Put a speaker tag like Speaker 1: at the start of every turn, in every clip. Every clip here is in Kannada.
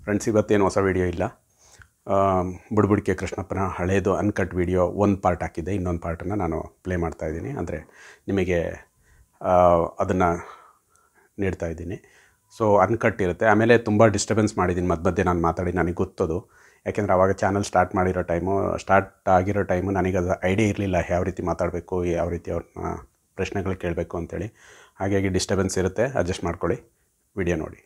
Speaker 1: ಫ್ರೆಂಡ್ಸ್ ಇವತ್ತೇನು ಹೊಸ ವಿಡಿಯೋ ಇಲ್ಲ ಬುಡ್ಬುಡಿಕೆ ಕೃಷ್ಣಪ್ಪನ ಹಳೇದು ಅನ್ಕಟ್ ವಿಡಿಯೋ ಒಂದು ಪಾರ್ಟ್ ಹಾಕಿದ್ದೆ ಇನ್ನೊಂದು ಪಾರ್ಟನ್ನು ನಾನು ಪ್ಲೇ ಮಾಡ್ತಾ ಇದ್ದೀನಿ ಅಂದರೆ ನಿಮಗೆ ಅದನ್ನು ನೀಡ್ತಾ ಇದ್ದೀನಿ ಸೊ ಅನ್ಕಟ್ ಇರುತ್ತೆ ಆಮೇಲೆ ತುಂಬ ಡಿಸ್ಟರ್ಬೆನ್ಸ್ ಮಾಡಿದ್ದೀನಿ ಮಧ್ಯ ಮಧ್ಯೆ ನಾನು ಮಾತಾಡಿ ನನಗೆ ಗೊತ್ತದು ಯಾಕೆಂದರೆ ಆವಾಗ ಚಾನಲ್ ಸ್ಟಾರ್ಟ್ ಮಾಡಿರೋ ಟೈಮು ಸ್ಟಾರ್ಟ್ ಆಗಿರೋ ಟೈಮು ನನಗೆ ಅದು ಐಡಿಯಾ ಇರಲಿಲ್ಲ ಯಾವ ರೀತಿ ಮಾತಾಡಬೇಕು ಯಾವ ರೀತಿ ಅವ್ರನ್ನ ಪ್ರಶ್ನೆಗಳು ಕೇಳಬೇಕು ಅಂತೇಳಿ ಹಾಗಾಗಿ ಡಿಸ್ಟರ್ಬೆನ್ಸ್ ಇರುತ್ತೆ ಅಡ್ಜಸ್ಟ್ ಮಾಡ್ಕೊಳ್ಳಿ ವಿಡಿಯೋ ನೋಡಿ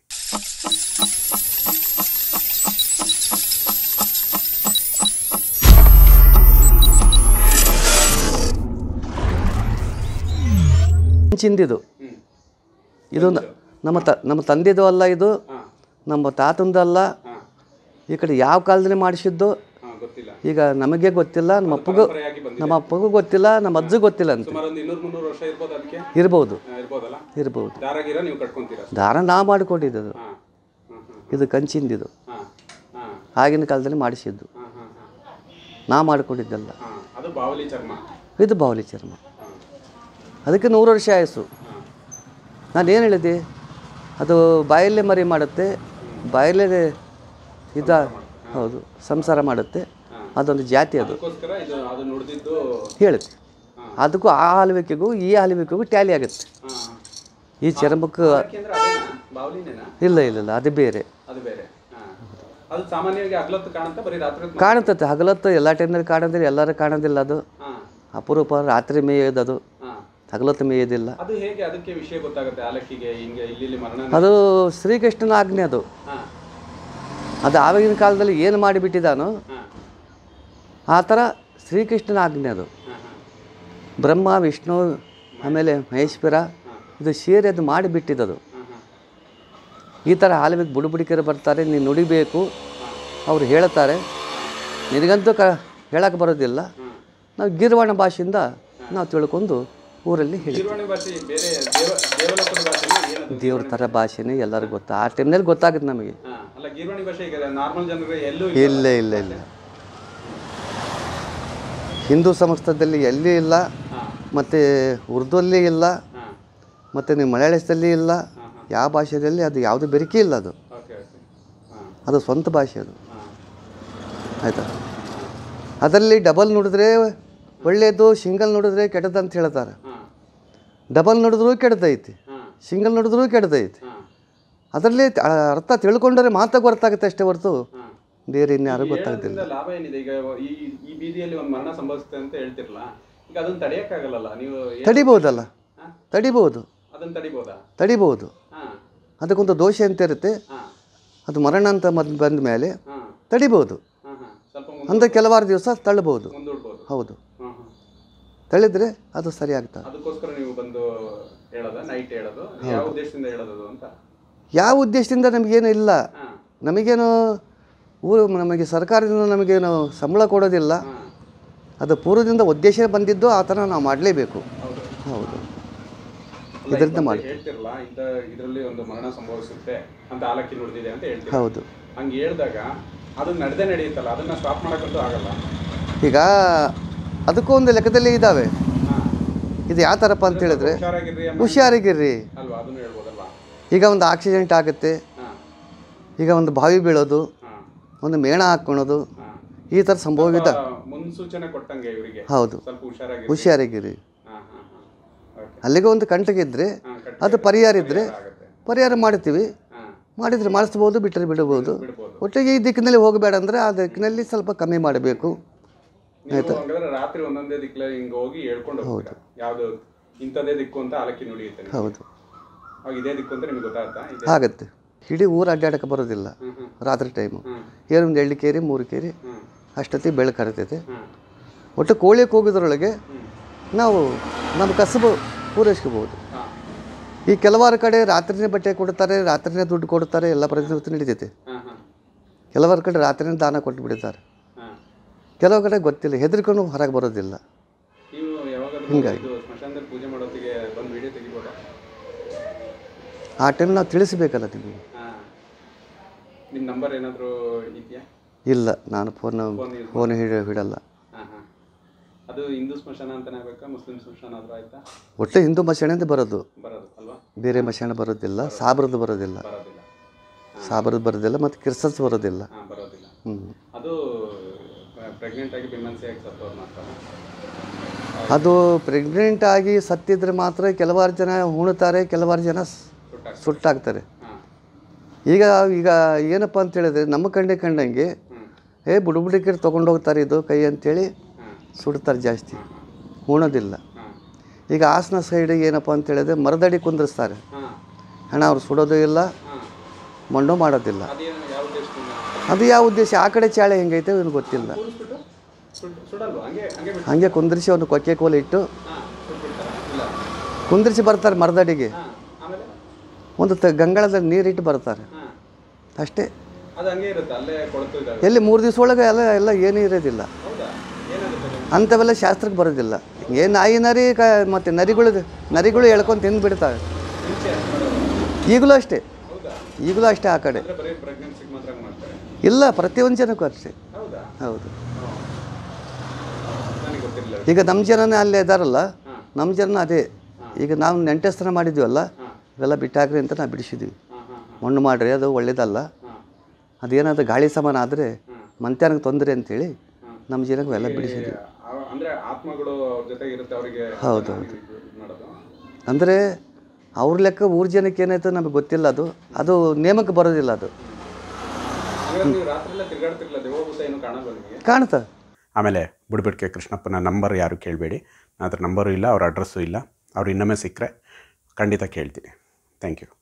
Speaker 2: ಚಿಂದಿದು ಇದು ನ- ನಮ್ಮ ತ ನಮ್ಮ ತಂದೆದು ಅಲ್ಲ ಇದು ನಮ್ಮ ತಾತಂದು ಅಲ್ಲ ಈ ಕಡೆ ಯಾವ ಕಾಲದಲ್ಲಿ ಮಾಡಿಸಿದ್ದು
Speaker 1: ಗೊತ್ತಿಲ್ಲ
Speaker 2: ಈಗ ನಮಗೆ ಗೊತ್ತಿಲ್ಲ ನಮ್ಮ ಅಪ್ಪಗೂ ನಮ್ಮ ಅಪ್ಪಗೂ ಗೊತ್ತಿಲ್ಲ ನಮ್ಮ ಅಜ್ಜು ಗೊತ್ತಿಲ್ಲ ಅಂತ
Speaker 1: ಸುಮಾರು ಒಂದು ಇನ್ನೂರು ಮುನ್ನೂರು ವರ್ಷ ಇರ್ಬೋದು ಅದಕ್ಕೆ
Speaker 2: ಇರ್ಬೋದು
Speaker 1: ಇರ್ಬೋದಲ್ಲ
Speaker 2: ಇರ್ಬೋದು
Speaker 1: ದಾರಾಗಿರ ನೀವು ಕಟ್ಕೊಂತೀರಾ
Speaker 2: ದಾರ ನಾ ಮಾಡಿಕೊಂಡಿದ್ದು ಅದು.
Speaker 1: ಹಾಂ ಹಾಂ
Speaker 2: ಇದು ಕಂಚಿಂದಿದು
Speaker 1: ಹಾಂ ಹಾಂ
Speaker 2: ಆಗಿನ ಕಾಲದಲ್ಲಿ ಮಾಡಿಸಿದ್ದು
Speaker 1: ಹಾಂ ಹಾಂ ಹಾಂ
Speaker 2: ನಾ ಮಾಡಿಕೊಂಡಿದ್ದಲ್ಲ
Speaker 1: ಹಾಂ ಅದು ಬಾವಲಿ ಚರ್ಮ
Speaker 2: ಇದು ಬಾವಲಿ ಚರ್ಮ ಅದಕ್ಕೆ ನೂರು ವರ್ಷ ಆಯಸ್ಸು ನಾನು ಏನು ಹೇಳಿದೆ ಅದು ಬಾಯಲ್ಲೇ ಮರಿ ಮಾಡುತ್ತೆ ಬಾಯಲ್ಲೇ ಇದ ಹೌದು ಸಂಸಾರ ಮಾಡುತ್ತೆ ಅದೊಂದು ಜಾತಿ ಅದು
Speaker 1: ಅದಕ್ಕೋಸ್ಕರ ಇದು ಅದು ನುಡಿದಿದ್ದು
Speaker 2: ಹೇಳುತ್ತೆ ಅದಕ್ಕೂ ಆ ಹಲವಿಕೆಗೂ ಈ ಹಲವಿಕೆಗೂ ಟ್ಯಾಲಿ ಆಗುತ್ತೆ
Speaker 1: ಹಾಂ
Speaker 2: ಈ ಚರ್ಮಕ್ಕೆ
Speaker 1: ಯಾಕೆಂದ್ರೆ ಅದೇನಾ ಬಾವಲಿನೇನಾ
Speaker 2: ಇಲ್ಲ ಇಲ್ಲ ಇಲ್ಲ ಅದು ಬೇರೆ
Speaker 1: ಅದು ಬೇರೆ ಹಾಂ ಅದು ಸಾಮಾನ್ಯವಾಗಿ ಅಗ್ಲತ್ತು ಕಾಣುತ್ತಾ ಬರೀ ರಾತ್ರಿ ಹೊತ್ತು
Speaker 2: ಕಾಣುತ್ತೆ ಹಗಲತ್ತು ಎಲ್ಲ ಟೈಮ್ನಲ್ಲಿ ಕಾಣೋದಿಲ್ಲ ಎಲ್ಲರೂ ಕಾಣೋದಿಲ್ಲ ಅದು
Speaker 1: ಹಾಂ
Speaker 2: ಅಪರೂಪ ರಾತ್ರಿ ಮೇಯೋದು ಅದು
Speaker 1: ಹಾಂ
Speaker 2: ಹಗಲತ್ತು ಮೇಯೋದಿಲ್ಲ
Speaker 1: ಅದು ಹೇಗೆ ಅದಕ್ಕೆ ವಿಷಯ ಗೊತ್ತಾಗುತ್ತೆ ಆಲಕ್ಕಿಗೆ ಹಿಂಗೆ ಇಲ್ಲಿ ಇಲ್ಲಿ ಮರಣ
Speaker 2: ಅದು ಶ್ರೀಕೃಷ್ಣನ ಆಜ್ಞೆ ಅದು
Speaker 1: ಹಾಂ
Speaker 2: ಅದು ಆವಾಗಿನ ಕಾಲದಲ್ಲಿ ಏನು ಮಾಡಿಬಿಟ್ಟಿದಾನೋ
Speaker 1: ಹಾಂ
Speaker 2: ಆ ಥರ ಶ್ರೀಕೃಷ್ಣನ ಆಜ್ಞೆ ಅದು
Speaker 1: ಹಾಂ ಹಾಂ
Speaker 2: ಬ್ರಹ್ಮ ವಿಷ್ಣು ಆಮೇಲೆ ಮಹೇಶ್ವರ ಇದು ಸೇರಿ ಅದು ಮಾಡಿಬಿಟ್ಟಿದ್ದದು
Speaker 1: ಹಾಂ ಹಾಂ
Speaker 2: ಈ ಥರ ಹಾಲಿಗೆ ಬುಡುಬುಡಿಕೆರು ಬರ್ತಾರೆ ನೀನು ನುಡಿಬೇಕು ಅವ್ರು ಹೇಳ್ತಾರೆ ನಿನಗಂತೂ ಕ ಹೇಳಕ್ಕೆ ಬರೋದಿಲ್ಲ ನಾವು ಗಿರ್ವಾಣ ಭಾಷೆಯಿಂದ ನಾವು ತಿಳ್ಕೊಂಡು ಊರಲ್ಲಿ ಹೇಳಿ
Speaker 1: ಗೀರ್ವಾಣಿ ಭಾಷೆ ಬೇರೆ ದೇವ ದೇವಲೋಕದ ಭಾಷೆ ಏನದು
Speaker 2: ದೇವ್ರ ಥರ ಭಾಷೆನೇ ಎಲ್ಲರಿಗೂ ಗೊತ್ತಾ ಆ ಟೈಮ್ನಲ್ಲಿ ಗೊತ್ತಾಗುತ್ತೆ ನಮಗೆ
Speaker 1: ಹಾಂ ಅಲ್ಲ ಗೀರ್ವಾಣಿ ಭಾಷೆ ಈಗ ನಾರ್ಮಲ್ ಜನರಿಗೆ ಎಲ್ಲೂ
Speaker 2: ಇಲ್ಲ ಇಲ್ಲ ಇಲ್ಲ ಹಿಂದೂ ಸಂಸ್ಥದಲ್ಲಿ ಎಲ್ಲಿ ಇಲ್ಲ
Speaker 1: ಹಾಂ
Speaker 2: ಮತ್ತು ಉರ್ದುವಲ್ಲಿ ಇಲ್ಲ
Speaker 1: ಹಾಂ
Speaker 2: ಮತ್ತು ನೀವು ಮಲಯಾಳದಲ್ಲಿ ಇಲ್ಲ ಯಾವ ಭಾಷೆಯಲ್ಲಿ ಅದು ಯಾವುದು ಬೆರಕೆ ಇಲ್ಲ ಅದು
Speaker 1: ಓಕೆ ಓಕೆ ಹಾಂ
Speaker 2: ಅದು ಸ್ವಂತ ಭಾಷೆ ಅದು
Speaker 1: ಹಾಂ
Speaker 2: ಆಯಿತಾ ಅದರಲ್ಲಿ ಡಬಲ್ ನೋಡಿದ್ರೆ ಒಳ್ಳೆಯದು ಸಿಂಗಲ್ ನೋಡಿದ್ರೆ ಕೆಟ್ಟದ್ದು ಅಂತ ಹೇಳ್ತಾರೆ
Speaker 1: ಹಾಂ
Speaker 2: ಡಬಲ್ ನೋಡಿದ್ರೂ ಕೆಟ್ಟದೈತಿ
Speaker 1: ಹಾಂ
Speaker 2: ಸಿಂಗಲ್ ನೋಡಿದ್ರೂ ಕೆಟ್ಟದೈತಿ
Speaker 1: ಹಾಂ
Speaker 2: ಅದರಲ್ಲಿ ತ- ಅರ್ಥ ತಿಳ್ಕೊಂಡ್ರೆ ಮಾತ್ರ ಗೊತ್ತಾಗುತ್ತೆ ಅಷ್ಟೇ ಹೊರತು
Speaker 1: ಹಾಂ
Speaker 2: ಬೇರೆ ಇನ್ಯಾರು ಗೊತ್ತಾಗೋದಿಲ್ಲ
Speaker 1: ಹೇಳೋದ್ರಿಂದ ಲಾಭ ಏನಿದೆ ಈಗ ಈ ಈ ಬೀದಿಯಲ್ಲಿ ಒಂದು ಮರಣ ಸಂಭವಿಸುತ್ತೆ ಅಂತ ಹೇಳ್ತಿರಲ್ಲ ಈಗ ಅದನ್ನ ತಡೆಯಕ್ಕಾಗಲ್ಲ ನೀವು ಏನ್-
Speaker 2: ತಡಿಬಹುದಲ್ಲ
Speaker 1: ಹಾ?
Speaker 2: ತಡಿಬಹುದು
Speaker 1: ಅದನ್ನ ತಡಿಬೋದಾ
Speaker 2: ತಡಿಬಹುದು
Speaker 1: ಹಾಂ
Speaker 2: ಅದಕ್ಕೊಂದು ದೋಷ ಅಂತ ಇರುತ್ತೆ
Speaker 1: ಹಾಂ
Speaker 2: ಅದು ಮರಣ ಅಂತ ಮದ್ ಬಂದ ಮೇಲೆ
Speaker 1: ಹಾಂ
Speaker 2: ತಡಿಬಹುದು
Speaker 1: ಹಾಂ ಹಾಂ ಸ್ವಲ್ಪ ಮುಂದೆ
Speaker 2: ಅಂದರೆ ಕೆಲವಾರು ದಿವಸ ತಳ್ಳಬಹುದು
Speaker 1: ಮುಂದೂಡ್ಬೋದು
Speaker 2: ಹೌದು
Speaker 1: ಹಾಂ ಹಾಂ
Speaker 2: ತಳ್ಳಿದ್ರೆ ಅದು ಸರಿ ಆಗ್ತದೆ
Speaker 1: ಅದಕ್ಕೋಸ್ಕರ ನೀವು ಬಂದು ಹೇಳೋದ ನೈಟ್ ಹೇಳೋದು ಯಾವ ಉದ್ದೇಶದಿಂದ ಹೇಳೋದು ಅದು ಅಂತ
Speaker 2: ಯಾವ ಉದ್ದೇಶದಿಂದ ನಮಗೇನು ಇಲ್ಲ
Speaker 1: ಹಾಂ
Speaker 2: ನಮಗೇನು ಊರು ನಮಗೆ ಸರ್ಕಾರದಿಂದ ನಮಗೇನು ಸಂಬಳ ಕೊಡೋದಿಲ್ಲ
Speaker 1: ಹಾಂ
Speaker 2: ಅದು ಪೂರ್ವದಿಂದ ಉದ್ದೇಶ ಬಂದಿದ್ದು ಆ ಥರ ನಾವು ಮಾಡಲೇಬೇಕು
Speaker 1: ಹೌದು
Speaker 2: ಹೌದು
Speaker 1: ಅಲ್ಲ,
Speaker 2: ಇದರಿಂದ
Speaker 1: ಈಗ
Speaker 2: ಮಾಡಿ
Speaker 1: ಹೇಳ್ತಿರಲ್ಲ ಇಂಥ ಇದರಲ್ಲಿ ಒಂದು ಮರಣ ಸಂಭವಿಸುತ್ತೆ ಅಂತ ಆಲಕ್ಕಿ ನುಡಿದಿದೆ ಅಂತ ಹೇಳ್ತೀವಿ
Speaker 2: ಹೌದು
Speaker 1: ಹಂಗೆ ಹೇಳಿದಾಗ ಅದು ನಡೆದೇ ನಡೆಯುತ್ತಲ್ಲ ಅದನ್ನ ಸ್ಟಾಪ್ ಮಾಡೋಕ್ಕಂತೂ ಆಗಲ್ಲ
Speaker 2: ಈಗ ಅದಕ್ಕೂ ಒಂದು ಲೆಕ್ಕದಲ್ಲಿ ಇದ್ದಾವೆ
Speaker 1: ಹಾಂ
Speaker 2: ಇದು ಯಾವ ಥರಪ್ಪ ಅಂತ ಹೇಳಿದ್ರೆ
Speaker 1: ಹುಷಾರಾಗಿರ್ರಿ ಅಮ್ಮ
Speaker 2: ಹುಷಾರಾಗಿರ್ರಿ
Speaker 1: ಅಲ್ವಾ ಅದನ್ನು ಹೇಳ್ಬೋದಲ್ವಾ
Speaker 2: ಈಗ ಒಂದು ಆಕ್ಸಿಡೆಂಟ್ ಆಗುತ್ತೆ
Speaker 1: ಹಾಂ
Speaker 2: ಈಗ ಒಂದು ಬಾವಿ ಬೀಳೋದು
Speaker 1: ಹಾಂ
Speaker 2: ಒಂದು ಮೇಣ ಹಾಕ್ಕೊಳೋದು
Speaker 1: ಹಾಂ
Speaker 2: ಈ ಥರ ಸಂಭವ ಇದೆ
Speaker 1: ಮುನ್ಸೂಚನೆ ಕೊಟ್ಟಂಗೆ ಇವರಿಗೆ
Speaker 2: ಹೌದು
Speaker 1: ಸ್ವಲ್ಪ ಹುಷಾರಾಗಿ
Speaker 2: ಹುಷಾರಾಗಿರಿ
Speaker 1: ಹಾಂ ಹಾಂ ಹಾಂ ಓಕೆ
Speaker 2: ಅಲ್ಲಿಗೆ ಒಂದು ಕಂಟಗಿದ್ರೆ
Speaker 1: ಹಾಂ ಕಟ್
Speaker 2: ಅದು ಪರಿಹಾರ ಇದ್ದರೆ
Speaker 1: ಆಗುತ್ತೆ
Speaker 2: ಪರಿಹಾರ ಮಾಡ್ತೀವಿ
Speaker 1: ಹಾಂ
Speaker 2: ಮಾಡಿದರೆ ಮಾಡಿಸ್ಬೋದು ಬಿಟ್ಟರೆ ಬಿಡಬಹುದು
Speaker 1: ಬಿಡ್ಬೋದು
Speaker 2: ಒಟ್ಟಿಗೆ ಈ ದಿಕ್ಕಿನಲ್ಲಿ ಹೋಗಬೇಡ ಅಂದರೆ ಆ ದಿಕ್ಕಿನಲ್ಲಿ ಸ್ವಲ್ಪ ಕಮ್ಮಿ ಮಾಡಬೇಕು
Speaker 1: ನೀವು ಹಂಗಾದ್ರೆ ರಾತ್ರಿ ಒಂದೊಂದೇ ದಿಕ್ಕಲ ಹಿಂಗೆ ಹೋಗಿ ಹೇಳ್ಕೊಂಡು ಹೋಗ್ತೀರಾ ಯಾವುದು ಇಂಥದ್ದೇ ದಿಕ್ಕು ಅಂತ ಆಲಕ್ಕಿ ನುಡಿಯುತ್ತೆ ನಿಮ್ಗೆ.
Speaker 2: ಹೌದು
Speaker 1: ಅವಾಗ ಇದೇ ದಿಕ್ಕು ಅಂತ ನಿಮ್ಗೆ ಗೊತ್ತಾಗ್ತಾ ಇದೆ
Speaker 2: ಆಗತ್ತೆ ಇಡೀ ಊರು ಅಡ್ಡಾಡಕ್ಕೆ ಬರೋದಿಲ್ಲ
Speaker 1: ಹ್ಮ್ ಹ್ಮ್
Speaker 2: ರಾತ್ರಿ ಟೈಮು
Speaker 1: ಹ್ಮ್
Speaker 2: ಏನು ಒಂದು ಎಳ್ಳು ಕೇರಿ ಮೂರು ಕೇರಿ
Speaker 1: ಹ್ಮ್
Speaker 2: ಅಷ್ಟೊತ್ತಿಗೆ ಬೆಳಕು ಹರಿತೈತೆ
Speaker 1: ಹ್ಮ್
Speaker 2: ಒಟ್ಟು ಕೋಳಿ ಕೂಗೋದ್ರೊಳಗೆ
Speaker 1: ಹ್ಮ್
Speaker 2: ನಾವು ನಮ್ಮ ಕಸಬು ಪೂರೈಸ್ಕೋಬೋದು
Speaker 1: ಹಾಂ
Speaker 2: ಈ ಕೆಲವಾರು ಕಡೆ ರಾತ್ರಿನೇ ಬಟ್ಟೆ ಕೊಡ್ತಾರೆ ರಾತ್ರಿನೇ ದುಡ್ಡು ಕೊಡ್ತಾರೆ ಎಲ್ಲ ಪ್ರತಿನಿತ್ಯ ನಡೀತೈತೆ
Speaker 1: ಹಾಂ ಹಾಂ
Speaker 2: ಕೆಲವಾರು ಕಡೆ ರಾತ್ರಿನೇ ದಾನ ಕೊಟ್ಟು ಬಿಡ್ತಾರೆ
Speaker 1: ಹಾಂ
Speaker 2: ಕೆಲವು ಕಡೆ ಗೊತ್ತಿಲ್ಲ ಹೆದರ್ಕೊಂಡು ಹೊರಗೆ ಬರೋದಿಲ್ಲ
Speaker 1: ನೀವು ಯಾವಾಗಾದ್ರೂ ಇದು ಸ್ಮಶಾನದಲ್ಲಿ ಪೂಜೆ ಮಾಡೋತ್ತಿಗೆ ಬಂದು ವಿಡಿಯೋ ತೆಗಿಬೋದಾ
Speaker 2: ಆ ಟೈಮ್ ನಾವು ತಿಳಿಸ್ಬೇಕಲ್ಲ ನಿಮಗೆ
Speaker 1: ಹಾಂ ನಿಮ್ಮ ನಂಬರ್ ಏನಾದರೂ ಇದೆಯಾ
Speaker 2: ಇಲ್ಲ ನಾನು ಫೋನ್
Speaker 1: ಫೋನ್ ಯೂಸ್
Speaker 2: ಫೋನ್ ಹಿಡ ಹಿಡಲ್ಲ
Speaker 1: ಹಾಂ ಹಾಂ ಅದು ಹಿಂದೂ ಸ್ಮಶಾನ ಅಂತಲೇ ಆಗ್ಬೇಕಾ ಮುಸ್ಲಿಂ ಸ್ಮಶಾನ ಆದರೂ ಆಯ್ತಾ
Speaker 2: ಒಟ್ಟು ಹಿಂದೂ ಮಶಾಣದಿಂದ ಬರೋದು
Speaker 1: ಬರೋದು ಅಲ್ವಾ
Speaker 2: ಬೇರೆ ಮಶಾಣ ಬರೋದಿಲ್ಲ ಸಾಬ್ರದ್ದು ಬರೋದಿಲ್ಲ
Speaker 1: ಬರೋದಿಲ್ಲ
Speaker 2: ಸಾಬರದು ಬರೋದಿಲ್ಲ ಮತ್ತು ಕ್ರಿಸನ್ಸ್ ಬರೋದಿಲ್ಲ
Speaker 1: ಹಾಂ ಬರೋದಿಲ್ಲ
Speaker 2: ಹ್ಞೂ
Speaker 1: ಅದು ಪ್ರೆಗ್ನೆಂಟ್ ಆಗಿ ಬಿಮ್ಮನ್ಸಿಯಾಗಿ ಸತ್ತೋರು ಮಾತ್ರ
Speaker 2: ಅದು ಪ್ರೆಗ್ನೆಂಟ್ ಆಗಿ ಸತ್ತಿದ್ರೆ ಮಾತ್ರ ಕೆಲವಾರು ಜನ ಉಣ್ತಾರೆ ಕೆಲವಾರು ಜನ ಸ್-
Speaker 1: ಸುಟ್ಟಾಗ
Speaker 2: ಸುಟ್ಟಾಗ್ತಾರೆ
Speaker 1: ಹಾಂ
Speaker 2: ಈಗ ಈಗ ಏನಪ್ಪ ಅಂತ ಹೇಳಿದ್ರೆ ನಮ್ಮ ಕಣ್ಣೆ ಕಂಡಂಗೆ
Speaker 1: ಹ್ಞೂ
Speaker 2: ಏ ಬುಡುಬುಡಿಕೆ ತೊಗೊಂಡೋಗ್ತಾರೆ ಇದು ಕೈ ಅಂತೇಳಿ
Speaker 1: ಹಾಂ
Speaker 2: ಸುಡ್ತಾರೆ ಜಾಸ್ತಿ ಉಣೋದಿಲ್ಲ
Speaker 1: ಹಾಂ
Speaker 2: ಈಗ ಹಾಸನ ಸೈಡಿಗೆ ಏನಪ್ಪ ಅಂತ ಹೇಳಿದ್ರೆ ಮರದಡಿ ಕುಂದಿರಿಸ್ತಾರೆ
Speaker 1: ಹಾಂ
Speaker 2: ಹಣ ಅವ್ರು ಸುಡೋದು ಇಲ್ಲ
Speaker 1: ಹಾಂ
Speaker 2: ಮಣ್ಣು ಮಾಡೋದಿಲ್ಲ
Speaker 1: ಅದೇನು ಯಾವ ಉದ್ದೇಶದಿಂದ
Speaker 2: ಅದು ಯಾವ ಉದ್ದೇಶ ಆ ಕಡೆ ಚಾಳೆ ಹೆಂಗೈತೆ ಏನು ಗೊತ್ತಿಲ್ಲ
Speaker 1: ಕೂರಿಸ್ಬಿಟ್ಟು ಸುಡ್ ಸುಡಲ್ವಾ ಹಂಗೆ ಹಂಗೆ ಬಿಟ್ಟು
Speaker 2: ಹಂಗೆ ಕುಂದಿರಿಸಿ ಒಂದು ಕೊಕ್ಕೆ ಕೋಲು ಇಟ್ಟು
Speaker 1: ಹಾಂ ಸುಟ್ಬಿಡ್ತಾರ ಇಲ್ಲ
Speaker 2: ಕುಂದಿರಿಸಿ ಬರ್ತಾರೆ ಮರದಡಿಗೆ
Speaker 1: ಹಾಂ ಆಮೇಲೆ
Speaker 2: ಒಂದು ತ ಗಂಗಾಳದಲ್ಲಿ ನೀರಿಟ್ಟು ಬರ್ತಾರೆ
Speaker 1: ಹಾಂ
Speaker 2: ಅಷ್ಟೇ
Speaker 1: ಅದು ಹಂಗೆ ಇರುತ್ತೆ ಅಲ್ಲೇ ಕೊಳತು ಇದ್ದಾವೆ
Speaker 2: ಎಲ್ಲಿ ಮೂರು ದಿವಸ ಒಳಗೆ ಎಲ್ಲ ಎಲ್ಲ ಏನೂ ಇರೋದಿಲ್ಲ
Speaker 1: ಹೌದಾ ಏನಾಗುತ್ತೆ ಅದು?
Speaker 2: ಅಂಥವೆಲ್ಲ ಶಾಸ್ತ್ರಕ್ಕೆ ಬರೋದಿಲ್ಲ ಏ ನಾಯಿ ನರಿ ಕ ಮತ್ತು ನರಿಗಳು ನರಿಗಳು ಎಳ್ಕೊಂಡು ತಿಂದು ಬಿಡ್ತಾವೆ
Speaker 1: ಮುಂಚೆ ಅಷ್ಟ್ ಮಾಡೋದು.
Speaker 2: ಈಗಲೂ ಅಷ್ಟೇ
Speaker 1: ಹೌದಾ
Speaker 2: ಈಗಲೂ ಅಷ್ಟೇ ಆ ಕಡೆ
Speaker 1: ಅಂದ್ರೆ ಬರೀ ಪ್ರೆಗ್ನೆನ್ಸಿಗೆ ಮಾತ್ರ ಹಂಗ್ ಮಾಡ್ತಾರೆ
Speaker 2: ಇಲ್ಲ ಪ್ರತಿಯೊಂದು ಜನಕ್ಕೂ ಅಷ್ಟೇ
Speaker 1: ಹೌದಾ
Speaker 2: ಹೌದು
Speaker 1: ನನಗೆ ಗೊತ್ತಿರಲಿಲ್ಲ
Speaker 2: ಈಗ ನಮ್ಮ ಜನನೇ ಅಲ್ಲೇ ಇದ್ದಾರಲ್ಲ
Speaker 1: ಹಾಂ
Speaker 2: ನಮ್ಮ ಜನ ಅದೇ ಈಗ ನಾವು ನೆಂಟಸ್ತನ ಮಾಡಿದ್ವಲ್ಲ
Speaker 1: ಹಾಂ
Speaker 2: ಇವೆಲ್ಲ ಬಿಟ್ಟಾಕ್ರಿ ಅಂತ ನಾವು ಬಿಡಿಸಿದ್ವಿ
Speaker 1: ಹಾಂ ಹಾಂ
Speaker 2: ಮಣ್ಣು ಮಾಡಿರಿ ಅದು ಒಳ್ಳೇದಲ್ಲ
Speaker 1: ಹಾಂ
Speaker 2: ಅದೇನಾದ್ರು ಗಾಳಿ ಸಮಾನ ಆದರೆ
Speaker 1: ಹಾಂ
Speaker 2: ಮಂತ್ಯಾನಿಗೆ ತೊಂದರೆ ಅಂತೇಳಿ
Speaker 1: ಹಾಂ
Speaker 2: ನಮ್ಮ ಜನಕ್ಕೆ ಎಲ್ಲ ಬಿಡಿಸಿದ್ವಿ
Speaker 1: ಆ- ಅಂದ್ರೆ ಆತ್ಮಗಳು ಅವ್ರ ಜೊತೆಗೆ ಇರುತ್ತೆ ಅವರಿಗೆ
Speaker 2: ಹೌದು,
Speaker 1: ಮಾಡೋದು
Speaker 2: ಅಂದರೆ ಅವ್ರ ಲೆಕ್ಕ ಊರ ಜನಕ್ಕೆ ಏನಾಯ್ತು ನಮಗೆ ಗೊತ್ತಿಲ್ಲ ಅದು ಅದು ನೇಮಕ್ಕೆ ಬರೋದಿಲ್ಲ ಅದು
Speaker 1: ಹಾಗಾದ್ರೆ ನೀವು ರಾತ್ರಿ ಎಲ್ಲ ತಿರ್ಗಾಡ್ತಿರ್ಲಿಲ್ಲ ದೇವಭೂತ ಏನು ಕಾಣಲ್ಲ ನಿಮಗೆ
Speaker 2: ಕಾಣ್ತಾ
Speaker 1: ಆಮೇಲೆ ಬುಡ್ಬಿಡ್ಕೆ ಕೃಷ್ಣಪ್ಪನ ನಂಬರ್ ಯಾರು ಕೇಳಬೇಡಿ ನನ್ನ ಹತ್ರ ನಂಬರು ಇಲ್ಲ ಅವ್ರ ಅಡ್ರೆಸ್ಸು ಇಲ್ಲ ಅವ್ರು ಇನ್ನೊಮ್ಮೆ ಸಿಕ್ಕರೆ ಖಂಡಿತ ಕೇಳ್ತೀನಿ ಥ್ಯಾಂಕ್ ಯು